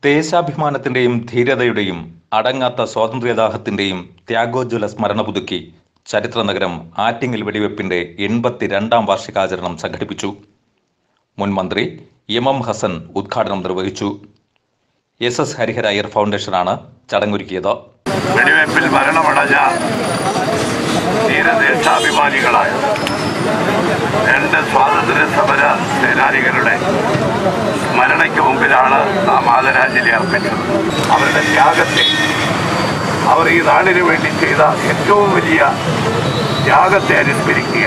ദേശാഭിമാനത്തിന്റെയും ധീരതയുടെയും അടങ്ങാത്ത സ്വാതന്ത്ര്യദാഹത്തിന്റെയും ത്യാഗോജ്വല സ്മരണ പുതുക്കി ചരിത്ര നഗരം ആറ്റിങ്ങൽ വെടിവെപ്പിന്റെ എൺപത്തിരണ്ടാം വാർഷികാചരണം സംഘടിപ്പിച്ചു മുൻ മന്ത്രി എം എം ഹസൻ ഉദ്ഘാടനം നിർവഹിച്ചു എസ് എസ് ഹരിഹര അയ്യർ ഫൗണ്ടേഷനാണ് ചടങ്ങൊരുക്കിയത് വെടിവെപ്പിൽ മരണമടഞ്ഞ ധീരദേശാഭിമാനികളായ രണ്ട് സ്വാതന്ത്ര്യ സമര സേനാനികളുടെ സ്മരണയ്ക്ക് മുമ്പിലാണ് നാം ആദരാഞ്ജലി അർപ്പിച്ചത് അവരുടെ ത്യാഗത്തെ അവർ ഈ നാടിന് വേണ്ടി ചെയ്ത ഏറ്റവും വലിയ ത്യാഗത്തെ അനുസ്മരിക്കുക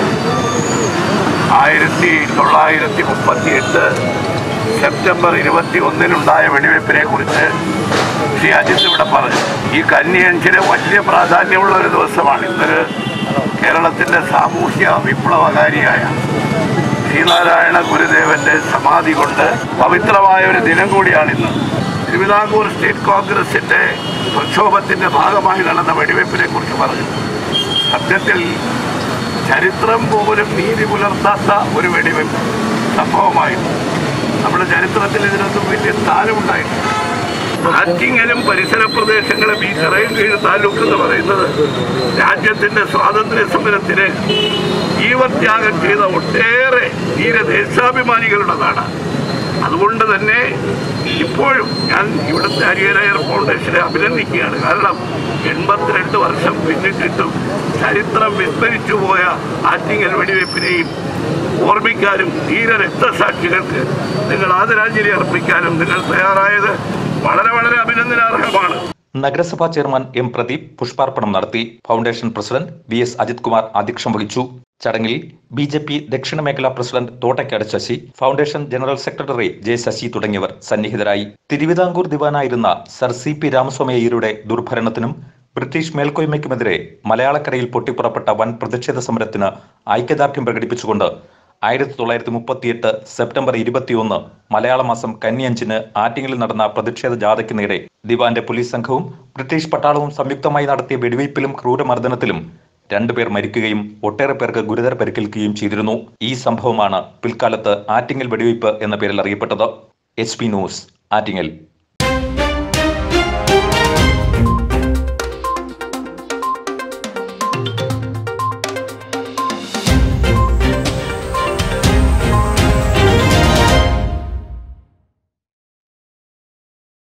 ആയിരത്തി തൊള്ളായിരത്തി മുപ്പത്തി എട്ട് സെപ്റ്റംബർ ഇരുപത്തി ഒന്നിനുണ്ടായ വെടിവെപ്പിനെ കുറിച്ച് ശ്രീ അജിത്ത് ഇവിടെ പറഞ്ഞു ഈ കന്യഞ്ചിന് വലിയ പ്രാധാന്യമുള്ള ഒരു ദിവസമാണ് ഇന്നൊരു കേരളത്തിന്റെ സാമൂഹ്യ വിപ്ലവകാരിയായ ശ്രീനാരായണ ഗുരുദേവന്റെ സമാധി കൊണ്ട് പവിത്രമായ ഒരു ദിനം കൂടിയാണ് ഇന്ന് തിരുവിതാംകൂർ സ്റ്റേറ്റ് കോൺഗ്രസിന്റെ പ്രക്ഷോഭത്തിന്റെ ഭാഗമായി നടന്ന വെടിവെപ്പിനെ കുറിച്ച് പറഞ്ഞു സത്യത്തിൽ ചരിത്രം പോലും നീതി പുലർത്താത്ത ഒരു വെടിവെപ്പ് സംഭവമായിരുന്നു നമ്മുടെ ചരിത്രത്തിൽ ഇതിനൊന്നും വലിയ സ്ഥാനമുണ്ടായിട്ടില്ല ആറ്റിങ്ങലും പരിസര പ്രദേശങ്ങളും ഈ ചിറയൻകീഴ് താലൂക്ക് എന്ന് പറയുന്നത് രാജ്യത്തിന്റെ സ്വാതന്ത്ര്യ സമരത്തിന് ജീവത്യാഗം ചെയ്ത ഒട്ടേറെ ധീര ദേശാഭിമാനികളുടെ നാടാണ് അതുകൊണ്ട് തന്നെ ഇപ്പോഴും ഞാൻ ഇവിടുത്തെ ഹരിഹരയർ ഫൗണ്ടേഷനെ അഭിനന്ദിക്കുകയാണ് കാരണം എൺപത്തിരണ്ട് വർഷം പിന്നിട്ടിട്ടും ചരിത്രം വിസ്മരിച്ചു പോയ ആറ്റിങ്ങൽ വെടിവെപ്പിനെയും ഓർമ്മിക്കാനും ധീര രക്തസാക്ഷികൾക്ക് നിങ്ങൾ ആദരാഞ്ജലി അർപ്പിക്കാനും നിങ്ങൾ തയ്യാറായത് വളരെ വളരെ അഭിനന്ദനാർഹമാണ് നഗരസഭാ ചെയർമാൻ എം പ്രദീപ് പുഷ്പാർപ്പണം നടത്തി foundation president V S Ajith Kumar അധ്യക്ഷം വഹിച്ചു ചടങ്ങിൽ ബി ജെ പി ദക്ഷിണ മേഖലാ president Thottakkad Sasi foundation general secretary J Sasi തുടങ്ങിയവർ സന്നിഹിതരായി തിരുവിതാംകൂർ ദിവാനായിരുന്ന സർ സി പി രാമസ്വാമി അയ്യരുടെ ദുർഭരണത്തിനും ബ്രിട്ടീഷ് മേൽക്കോയ്മയ്ക്കുമെതിരെ മലയാളക്കരയിൽ പൊട്ടിപ്പുറപ്പെട്ട വൻ പ്രതിഷേധ സമരത്തിന് ഐക്യദാർഢ്യം പ്രകടിപ്പിച്ചുകൊണ്ട് ആയിരത്തി തൊള്ളായിരത്തി മുപ്പത്തിയെട്ട് സെപ്റ്റംബർ ഇരുപത്തിയൊന്ന് മലയാള മാസം കന്നിയഞ്ചിന് ആറ്റിങ്ങലിൽ നടന്ന പ്രതിഷേധ ജാഥയ്ക്ക് നേരെ ദിവാന്റെ പോലീസ് സംഘവും ബ്രിട്ടീഷ് പട്ടാളവും സംയുക്തമായി നടത്തിയ വെടിവയ്പിലും ക്രൂരമർദ്ദനത്തിലും രണ്ടുപേർ മരിക്കുകയും ഒട്ടേറെ പേർക്ക് ഗുരുതര പരിക്കേൽക്കുകയും ചെയ്തിരുന്നു ഈ സംഭവമാണ് പിൽക്കാലത്ത് ആറ്റിങ്ങൽ വെടിവയ്പ് എന്ന പേരിൽ അറിയപ്പെട്ടത് എച്ച് പി ന്യൂസ് ആറ്റിങ്ങൽ